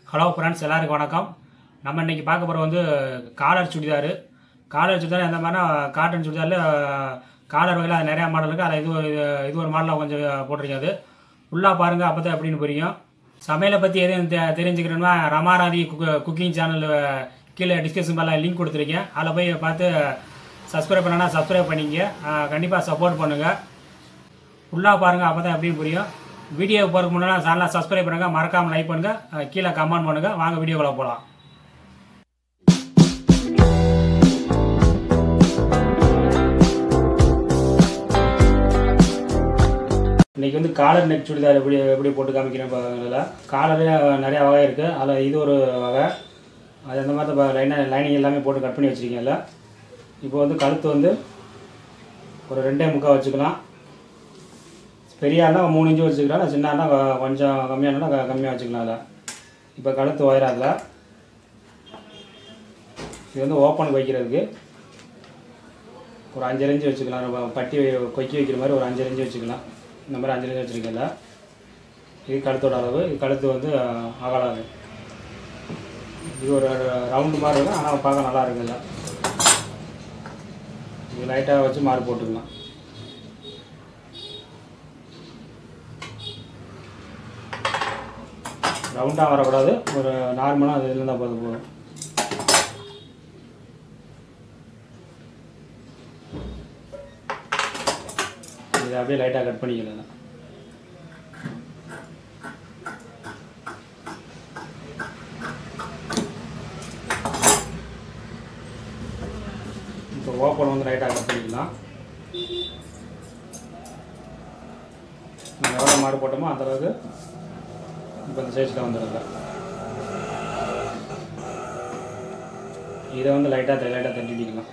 Hello friends எல்லாருக்கும் வணக்கம் நம்ம இன்னைக்கு பார்க்க போகிற வந்து காலர் சுடிதார் காலர் சுடிதார் எந்த மாதிரினா காட்டன் சுடிதாரில் காலர் வகையில் அது நிறையா மாடல் இருக்குது அதில் இது ஒரு இது ஒரு மாடலாக கொஞ்சம் போட்டிருக்கேன் அது ஃபுல்லாக பாருங்கள் அப்போ தான் எப்படின்னு புரியும் சமையலை பற்றி எதுவும் தெ தெரிஞ்சுக்கணும்னா ரமாராதி குக் குக்கிங் சேனல் கீழே டிஸ்கஷன் மேலே லிங்க் கொடுத்துருக்கேன் அதில் போய் பார்த்து சப்ஸ்கிரைப் பண்ணனா சப்ஸ்கிரைப் பண்ணிங்க கண்டிப்பாக சப்போர்ட் பண்ணுங்கள் ஃபுல்லாக பாருங்கள் அப்போ தான் எப்படின்னு புரியும் வீடியோ போகிறதுக்கு முன்னாடி சேனலை சப்ஸ்கிரைப் பண்ணுங்கள் மறக்காமல் லைக் பண்ணுங்கள் அஹ் கீழே கமெண்ட் பண்ணுங்கள் வாங்க வீடியோக்குள்ள போகலாம் இன்றைக்கி வந்து காலர் நெக் சுடிதார் எப்படி எப்படி போட்டு காமிக்கிறேன் பாருங்களா காலரே நிறையா வகை இருக்குது அதில் இது ஒரு வகை அது அந்த மாதிரி தான் லைனாக லைனிங் எல்லாமே போட்டு கட் பண்ணி வச்சுருக்கீங்கல்ல இப்போ வந்து கழுத்து வந்து ஒரு ரெண்டே முக்கால் வச்சுக்கலாம் பெரிய ஆள்னா மூணு இன்ச்சு வச்சுக்கலாம் சின்ன ஆள்னா கொ- கொஞ்சம் கம்மியானா கம்மியாக வச்சுக்கலாம் அதில் இப்போ கழுத்து உயராதுல இது வந்து ஓப்பன் வைக்கிறதுக்கு ஒரு அஞ்சு இன்ச்சு வச்சுக்கலாம் நம்ம பட்டி வை- கொக்கி வைக்கிற மாதிரி ஒரு அஞ்சு இன்ச்சு வச்சுக்கலாம் இந்த மாதிரி அஞ்சு இன்ச்சு வச்சுருக்கல இது கழுத்தோட அளவு இது கழுத்து வந்து அஹ், அகலாது இது ஒரு ரவுண்டு மாதிரி இருக்கும் ஆனால் பார்க்க நல்லா இருக்குல்ல இது லைட்டாக வச்சு மாறு போட்டுக்கலாம் ரவுண்டாக வரக்கூடாது ஒரு நார்மலாக அது இருந்தால் போதும் போதும் இதை அப்படியே லைட்டாக கட் பண்ணிக்கலாம் இப்போ ஓப்பன் வந்து லைட்டாக கட் பண்ணிக்கலாம் நம்ம எவ்வளோ மாடு போட்டோமோ அந்த அளவுக்கு இப்போ இந்த சைஸில் வந்துடுங்க இதை வந்து லைட்டாக லைட்டாக தட்டிக்கலாம்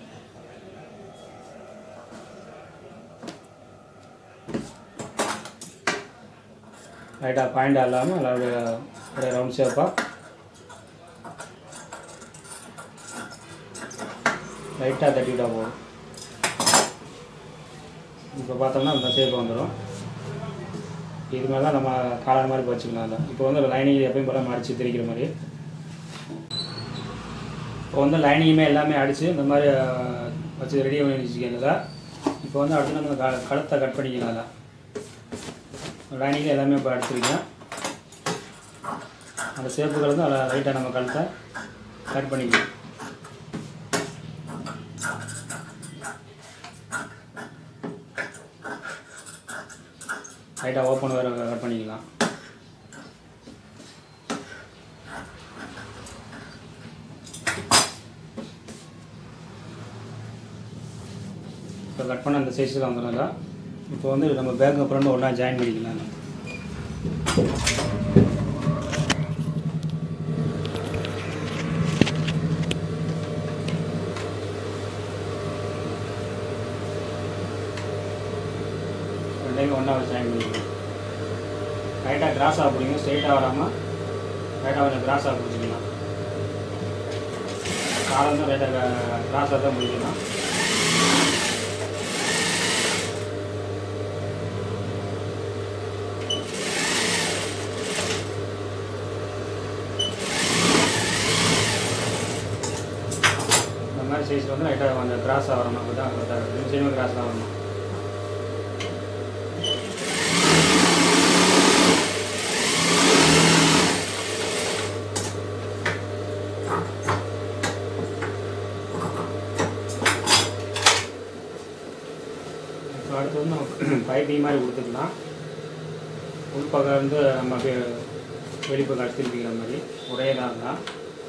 லைட்டாக பாயிண்டாக இல்லாமல் அப்படியே அப்படியே ரவுண்ட் ஷேப்பாக லைட்டாக தட்டிவிட்டா போதும் இப்போ பார்த்தோம்னா இந்த ஷேப் வந்துடும் இது மாதிரி தான் நம்ம காலர் மாதிரி வச்சுக்கலாம் அதில் இப்போ வந்து லைனிங் எப்பயும் போல் மடித்து திரிக்கிற மாதிரி இப்போ வந்து லைனிங்குமே எல்லாமே அடித்து இந்த மாதிரி அஹ், வச்சு ரெடி பண்ணி வச்சுக்கல இப்போ வந்து அடுத்து நம்ம க- கழுத்தை கட் பண்ணிக்கலாம் அதில் லைனிங்கில் எல்லாமே இப்போ அடிச்சிருக்கேன் அந்த ஷேப்புகள் வந்து அதில் லைட்டாக நம்ம கழுத்தை கட் பண்ணிக்கலாம் லைட்டாக ஓப்பன் வேறு கட் பண்ணிக்கலாம் இப்போ கட் பண்ண அந்த சைஸில் வந்துடுங்க இப்போ வந்து நம்ம பேக் அப்புறம் ஒன்றா ஜாயின் பண்ணிக்கலாம் ரெண்டையும் ஒன்றா வச்சு ஜாயின் பண்ணிக்கலாம் லைட்டாக கிராஸாக பிடிங்க ஸ்ட்ரெயிட்டாக வராமல் லைட்டாக கொஞ்சம் கிராஸாக பிடிச்சிக்கலாம் காலம் தான் லைட்டாக கிராஸாக தான் பிடிக்கணும் இந்த மாதிரி சைஸில் வந்து லைட்டாக கொஞ்சம் கிராஸாக வரணும் அப்போ தான் கரெக்டாக இருக்கும் ரெண்டு சைடுமே கிராஸாக வரணும் இப்போ அடுத்து வந்து நம்ம பைப்பிங் மாதிரி கொடுத்துக்கலாம் உள்பக்கம் வந்து நம்ம அப்படியே வெளிப்பக்கம் அடிச்சு திருப்பிக்கிற மாதிரி ஒரே இதாக இருந்தால்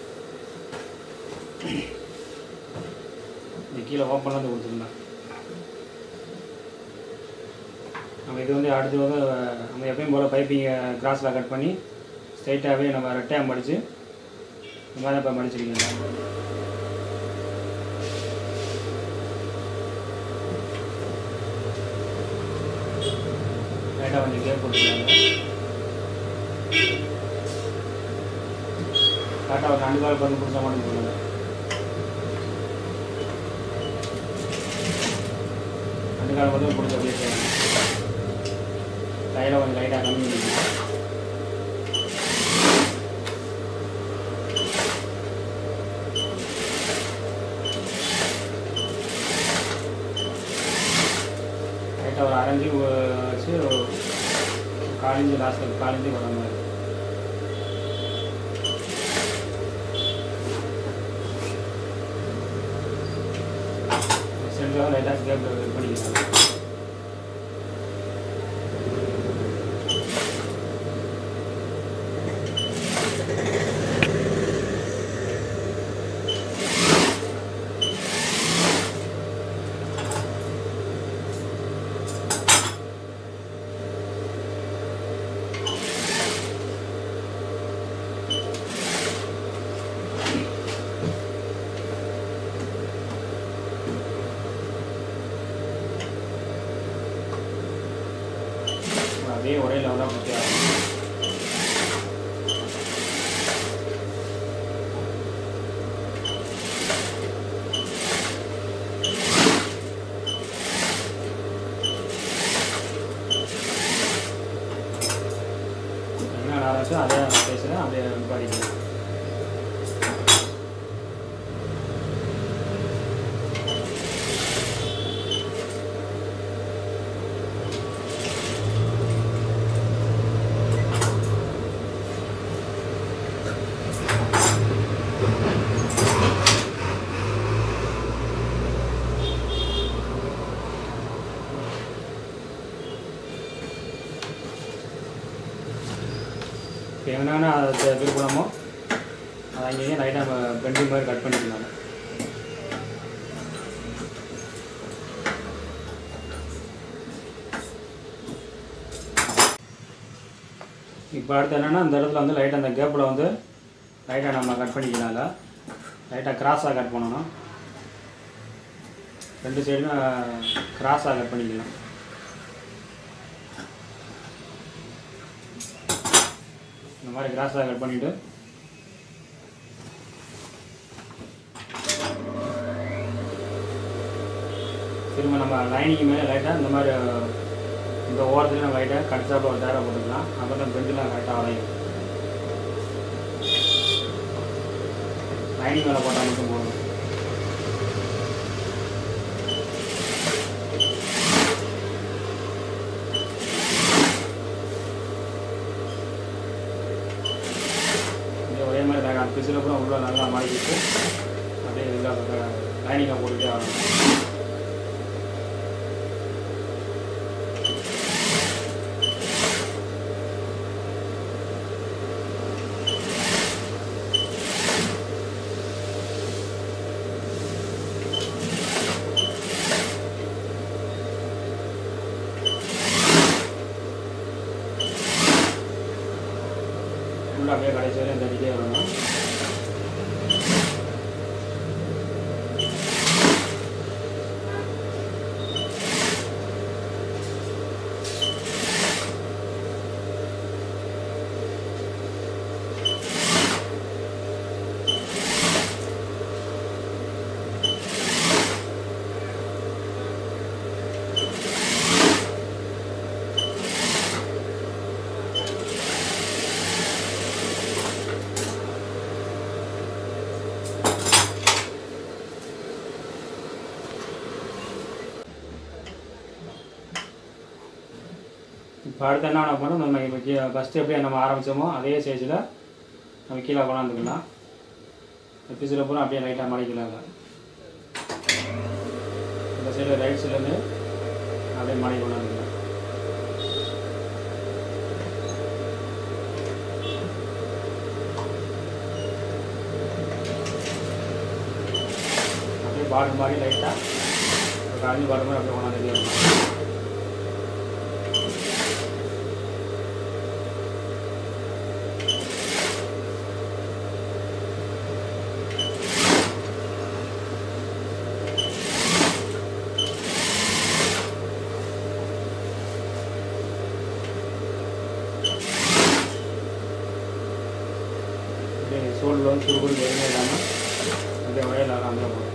இந்த கீழே ஓப்பனில் வந்து கொடுத்துருந்தேன் நம்ம இது வந்து அடுத்து வந்து நம்ம எப்பயும் போல் பைப்பிங்கை கிராஸில் கட் பண்ணி ஸ்ட்ரைட்டாகவே நம்ம ரெட்டையாக மடித்து இந்த மாதிரி இப்போ மடிச்சிருக்கீங்க லைட்டாக கொஞ்சம் கேப் போட்டுருக்காங்க கரெக்டாக ஒரு ரெண்டு கால் பண்ணி பிடிச்சா மட்டும் போடுங்க ரெண்டு கால் மட்டும் பிடிச்ச அப்படியே செய்யணும் கையில் கொஞ்சம் லைட்டாக கம்மி பண்ணிக்கலாம் அரைஞ்சி வச்சு காலிஞ்சி லாஸ்ட்டில் காலிஞ்சி வர மாதிரி சென்டராக லைட்டாக கேப் இது பண்ணிக்கலாம் அதே ஒரே லெவலாக குத்தி ஆகணும் என்ன ஆரம்பிச்சு அதே பேசுகிறேன் அப்படியே படிக்கிறேன் இப்போ என்னென்ன அதை திருப்பணமோ அதை அங்கேயே லைட்டாக நம்ம பெண்டிங் மாதிரி கட் பண்ணிக்கலாம் இப்போ அடுத்து என்னென்னா இந்த இடத்துல வந்து லைட்டாக அந்த கேப்பில் வந்து லைட்டாக நம்ம கட் பண்ணிக்கலாம்ல லைட்டாக கிராஸாக கட் பண்ணணும் ரெண்டு சைடுமே கிராஸாக கட் பண்ணிக்கலாம் இந்த மாதிரி கிராஸாக கட் பண்ணிவிட்டு திரும்ப நம்ம லைனிங் மேலே லைட்டாக இந்த மாதிரி இந்த ஓரத்துலேயும் நம்ம லைட்டாக கடிச்சாப்பில் ஒரு தேவை போட்டுக்கலாம் அப்போ தான் பெண்டெலாம் கரெக்டாக வளையும் லைனிங் மேலே போட்டால் மட்டும் போதும் இங்கே ஒரே மாதிரி வேக அந்த பிசில் கூட உள்ள நல்லா மாறிக்கிட்டு அப்படியே இதில் லைனிங்காக போட்டுகிட்டே ஆகணும் உள்ள அப்படியே கடைசி வரையும் தட்டிட்டே வரணும் இப்போ அடுத்து என்ன பண்ண போகிறோம் நம்ம இப்போ கீழே ஃபஸ்ட்டு எப்படி நம்ம ஆரம்பித்தோமோ அதே ஸ்டேஜில் நம்ம கீழே கொண்டாந்துக்கலாம் பிசில் பூரா அப்படியே லைட்டாக மடிக்கலாங்க இந்த சைடு ரைட் சைட்லேருந்து அப்படியே மடக்கி கொண்டாந்துக்கலாம் அப்படியே பாடு மாதிரி லைட்டாக ஒரு அஞ்சு பாடு மாதிரி அப்படியே கொண்டாந்து வைக்கணும். அப்படியே சோடில் வந்து சுருகுடு எதுவுமே இல்லாமல் அப்படியே ஒரே இல்லாமல் அங்கே போகும்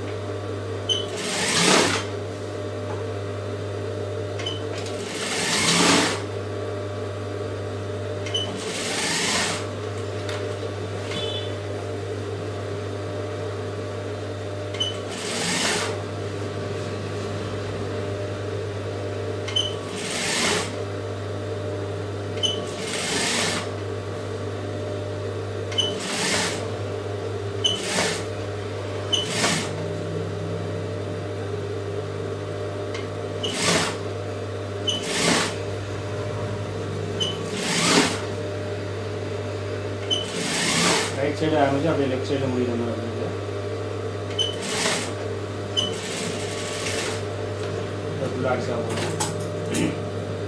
ரைட் சைடு ஆரம்பிச்சு அப்படியே லெஃப்ட் சைடில் முடிக்கிற மாதிரி இருக்குது ஃபுல்லாக அடிச்சு ஆகும்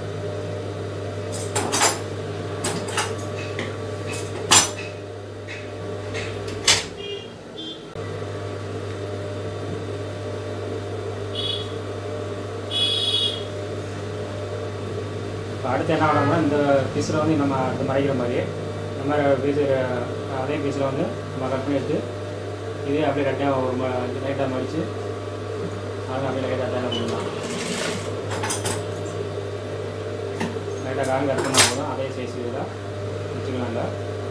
இப்போ அடுத்து என்ன பண்ணோம்னா இந்த பீஸில் வந்து நம்ம அடுத்து மறைக்கிற மாதிரி இந்த மாதிரி பீஸு அதே பீஸில் வந்து நம்ம கட் பண்ணி எடுத்து இதே அப்படியே கரெக்டாக ஒரு லைட்டாக மடித்து அதை அப்படியே லைட்டாக தேவை பண்ணலாம் லைட்டாக காங்க கட் பண்ணால் போதும் அதே சைஸ் இதில் வச்சுக்கலாங்க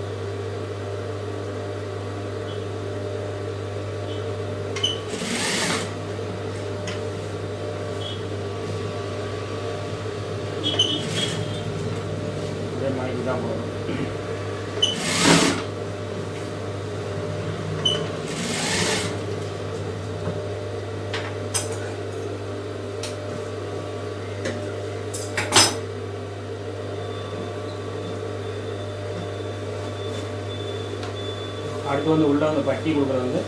அதே மாதிரி தான் போதும் அடுத்து வந்து உள்ளே வந்து பட்டி கொடுக்குறது வந்து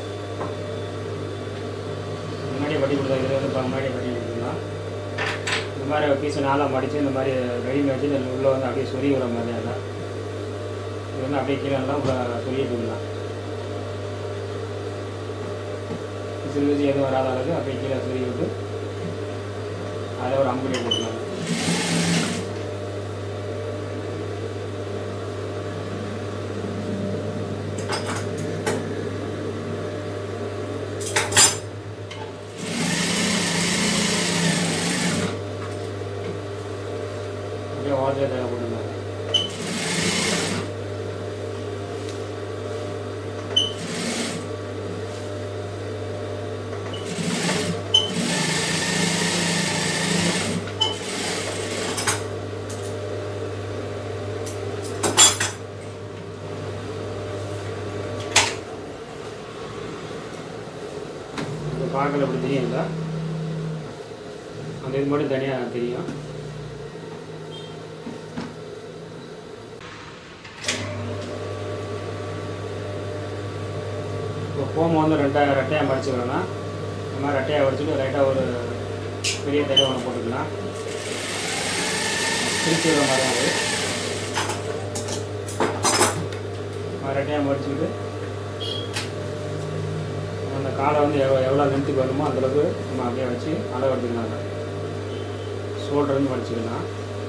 முன்னாடியே பட்டி கொடுத்தா இதில் வந்து இப்போ முன்னாடியே பட்டி கொடுத்துக்கலாம் இந்த மாதிரி பீஸை நாளாக மடித்து இந்த மாதிரி ரெடிமேட் வச்சு இந்த உள்ளே வந்து அப்படியே சொறி விடுற மாதிரி அதான் இது வந்து அப்படியே கீழே எல்லாம் சொல்லிட்டு விடலாம் சிறு வச்சு எதுவும் வராத அளவுக்கு அப்படியே கீழே சொறி விட்டு அதில் ஒரு அம்புலியை போட்டுக்கலாம் அப்படியே ஓரத்தில் தேவை போட்டுருந்தாங்க இந்த பார்க்கல அப்படி தெரியும் இல்லை அந்த இது மட்டும் தனியாக தெரியும் இப்போ ஃபோம் வந்து ரெண்டாக ரெட்டையாக மடிச்சுக்கிறோன்னா இந்த மாதிரி ரெட்டையாக வச்சுட்டு லைட்டாக ஒரு பெரிய தைலம் ஒன்று போட்டுக்கலாம் திருச்சி விடுற மாதிரி தான் அது மாதிரி ரெட்டையாக மடிச்சுக்கிட்டு அந்த காலை வந்து எவ்வளோ எவ்வளோ லென்த்துக்கு வருமோ அந்தளவுக்கு நம்ம அப்படியே வச்சு அளவு எடுத்துக்கலாங்க ஷோல்டர் வந்து மடிச்சுக்கலாம்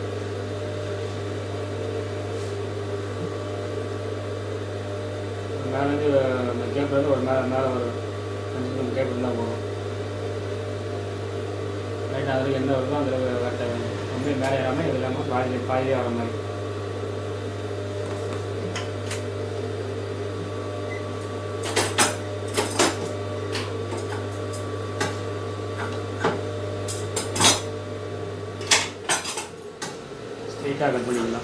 மேலேருந்து அந்த கேப் வந்து ஒரு மேலே மேலே ஒரு அஞ்சு நிமிஷம் கேப் இருந்தால் போதும் ரைட் அதில் எந்த வருதோ அதில் கரெக்டாக ரொம்ப மேலே ஏறாமல் இது இல்லாமல் பாதி பாதியே வர மாதிரி ஸ்ட்ரெயிட்டாக கட் பண்ணிக்கலாம்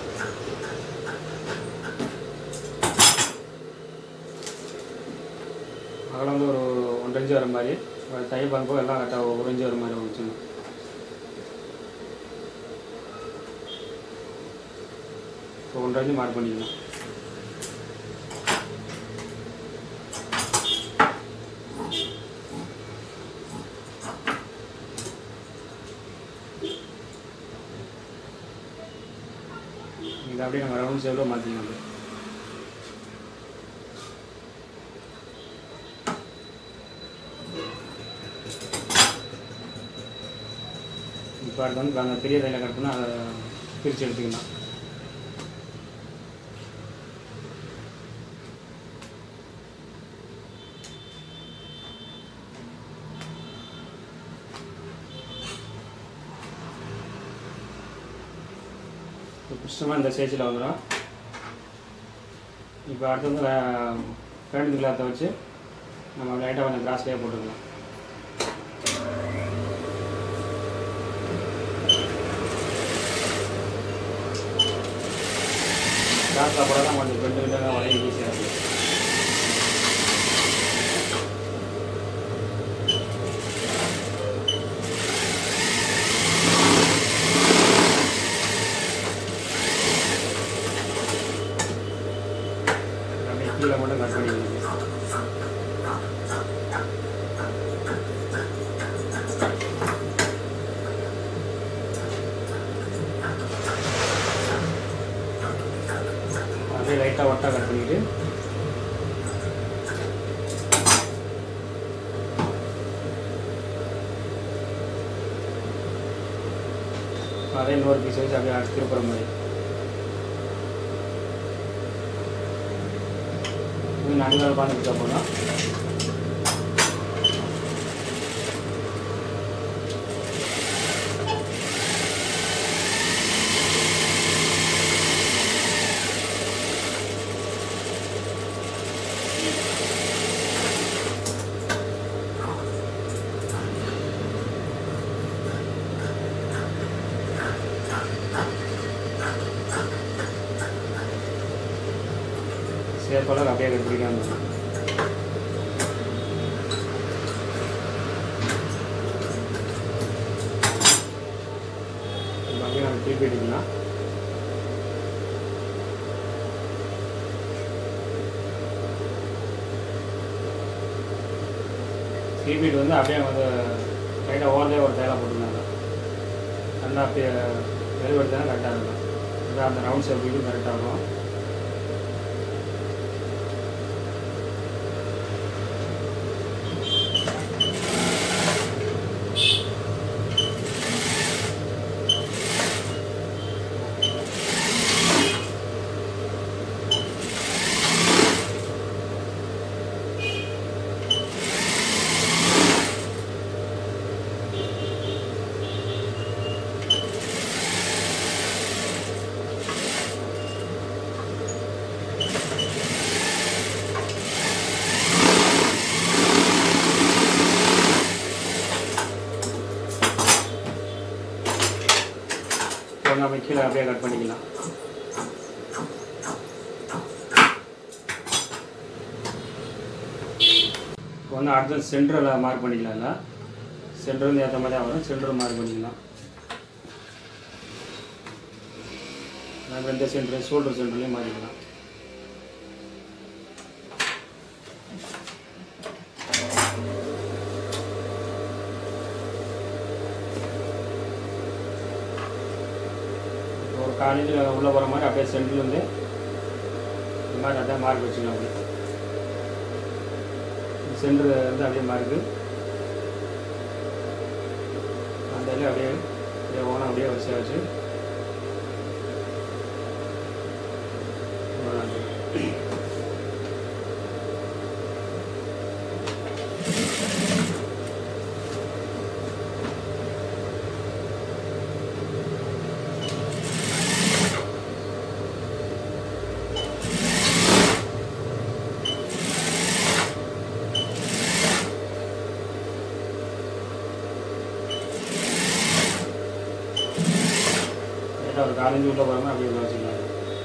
அகலம் வந்து ஒரு ஒன்றரை இன்ச்சு வர மாதிரி தை பார்க்கும்போது எல்லாம் கரெக்டாக ஒரு இன்ச்சு வர மாதிரி வச்சுக்கணும் இப்போ ஒன்றரை இன்ச்சு மார்க் பண்ணிக்கலாம் இதை அப்படியே நம்ம ரவுண்ட் ஷேப்பில் மாற்றிக்கலாம் இப்போ அடுத்து வந்து அந்த பெரிய தையில் கட் பண்ணால் அதை பிரித்து எடுத்துக்கலாம் இப்போ பிடிச்சமாக இந்த ஸ்டேஜில் வந்துடும் இப்போ அடுத்து வந்து பேண்ட் கிளாத்தை வச்சு நம்ம லைட்டாக கொஞ்சம் கிராஸ்லேயே போட்டுக்கலாம் கிராஸில் போட தான் கொஞ்சம் பெண்டு கிட்ட வளைய ஈஸியாக இருக்கும் அப்படியே கீழே மட்டும் கட் பண்ணிக்கணும் அப்படியே லைட்டாக ஒட்டா கட் பண்ணிட்டு அதே இன்னொரு பீஸ் வச்சு அப்படியே அடிச்சு திருப்புற மாதிரி இது நடுவில் பார்த்து பிடிச்சா போதும் சேப்பெல்லாம் அப்படியே கட் பிடிக்காம அப்படியே நம்ம திருப்பி அடிக்கலாம் திருப்பிட்டு வந்து அப்படியே வந்து லைட்டாக ஓரலே ஒரு தேலை போட்டுருந்தாங்க நல்லா அப்படியே வெளிவெடுத்தாலும் கரெக்டாக இருக்கும் அதான் அந்த ரவுண்ட் ஷேப் இது கரெக்டாக இருக்கும் இப்போ நம்ம கீழே அப்படியே கட் பண்ணிக்கலாம் இப்போ வந்து அடுத்தது சென்டரில் மார்க் பண்ணிக்கலாம் இல்லை சென்டருக்கு ஏற்ற மாதிரி தான் வரும் சென்டர் மார்க் பண்ணிக்கலாம் நம்ம இந்த சென்டர் ஷோல்டர் சென்டர்லேயும் மாறிக்கலாம் ஒரு காலேஜ் உள்ளே போகிற மாதிரி அப்படியே சென்டர்ல இருந்து இந்த மாதிரி அப்படியே மார்க் வச்சுக்கலாம் அப்படியே சென்டர் வந்து அப்படியே மார்க்கு அந்த இதில் அப்படியே அப்படியே ஓனம் அப்படியே வச்சு வச்சு லைட்டாக ஒரு காலேஜ் உள்ளே போகிற மாதிரி அப்படியே உள்ள வச்சுக்கலாம்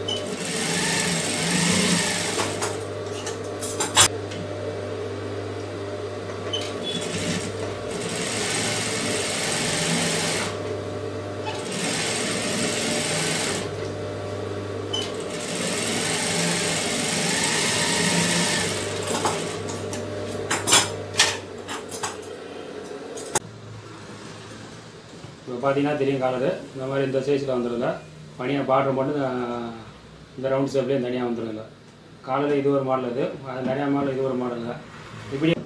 இப்போ பார்த்தீங்கன்னா தெரியும் காலரு இந்த மாதிரி இந்த சைஸில் வந்துடுங்க பனியாக பார்டர் மட்டும் அஹ், இந்த ரவுண்ட் ஷேப்லேயே தனியாக வந்துடுங்க காலர் இது ஒரு மாடல் இது அது நிறையா மாடல் இது ஒரு மாடலுங்க இப்படி